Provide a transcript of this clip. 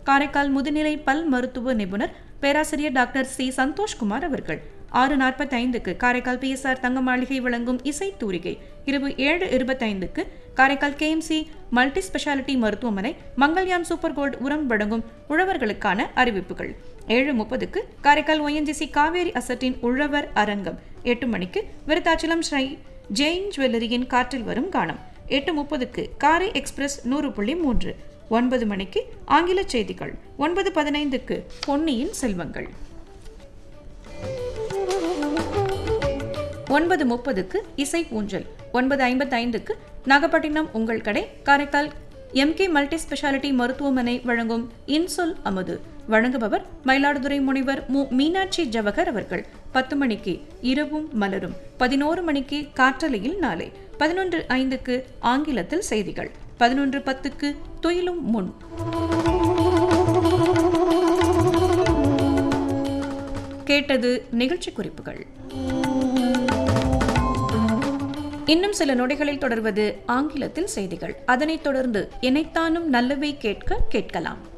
காரைக்கால் முதுநிலை பல் மருத்துவ நிபுணர் பேராசிரியர் டாக்டர் சி சந்தோஷ்குமார் அவர்கள் ஆறு நாற்பத்தைந்துக்கு காரைக்கால் பிஎஸ்ஆர் தங்க மாளிகை வழங்கும் இசை தூரிகை இரவு ஏழு இருபத்தைந்துக்கு காரைக்கால் கேஎம்சி மல்டி ஸ்பெஷாலிட்டி மருத்துவமனை மங்கள்யான் சூப்பர் கோல்டு உரம் வழங்கும் உழவர்களுக்கான அறிவிப்புகள் ஏழு முப்பதுக்கு காரைக்கால் ஒயன்ஜிசி காவேரி அசட்டின் உழவர் அரங்கம் எட்டு மணிக்கு விருத்தாச்சலம் ஸ்ரீ ஜெயின் ஜுவல்லரியின் காற்றில் வரும் கானம் எட்டு முப்பதுக்கு காரை எக்ஸ்பிரஸ் நூறு புள்ளி மூன்று ஒன்பது மணிக்கு ஆங்கில செய்திகள் ஒன்பது பதினைந்துக்கு பொன்னியின் செல்வங்கள் ஒன்பது முப்பதுக்கு இசை ஊஞ்சல் ஒன்பது ஐம்பத்தைந்துக்கு நாகப்பட்டினம் உங்கள் கடை காரைக்கால் எம்கே மல்டி ஸ்பெஷாலிட்டி மருத்துவமனை வழங்கும் இன்சொல் அமுது வழங்குபவர் மயிலாடுதுறை முனைவர் மு மீனாட்சி ஜவஹர் அவர்கள் பத்து மணிக்கு இரவும் மலரும் பதினோரு மணிக்கு காற்றலையில் நாளை பதினொன்று ஐந்துக்கு ஆங்கிலத்தில் செய்திகள் பதினொன்று பத்துக்கு துயிலும் முன் கேட்டது நிகழ்ச்சி குறிப்புகள் இன்னும் சில நொடிகளில் தொடர்வது ஆங்கிலத்தில் செய்திகள் அதனைத் தொடர்ந்து இணைத்தானும் நல்லவை கேட்க கேட்கலாம்